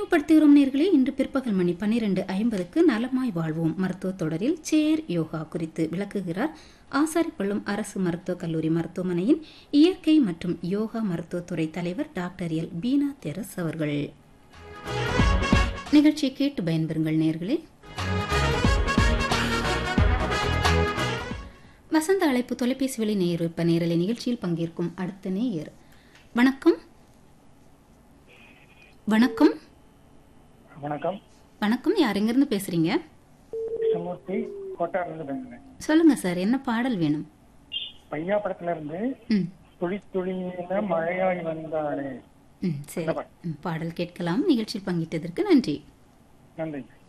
நினைவுபடுத்துகிறோம் நேர்களே இன்று பிற்பகல் மணி பன்னிரண்டு ஐம்பதுக்கு நலமாய் வாழ்வோம் மருத்துவ தொடரில் சேர் யோகா குறித்து விளக்குகிறார் ஆசாரிப்பள்ளம் அரசு மருத்துவக் கல்லூரி மருத்துவமனையின் இயற்கை மற்றும் யோகா மருத்துவத்துறை தலைவர் டாக்டர் எல் பீனா தெரஸ் அவர்கள் நிகழ்ச்சியை கேட்டு பயன்பெறுங்கள் நேர்களே வசந்த அழைப்பு தொலைபேசி வழி நேருப்ப நேரலை நிகழ்ச்சியில் பங்கேற்கும் அடுத்த நேயர் வணக்கம் வணக்கம் வணக்கம் வணக்கம் யார் எங்கிருந்து பேசுறீங்க கிருஷ்ணமூர்த்தி கோட்டாரிலிருந்து பேசுறேன் சொல்லுங்க சார் என்ன பாடல் வேணும் பையா படத்துல இருந்து ம் துளி துளியின மழையாய் வந்தாளே ம் சரி ம், பாடல் கேட்கலாம் நிகழ்ச்சியில் பங்கிட்டதற்கு நன்றி நன்றி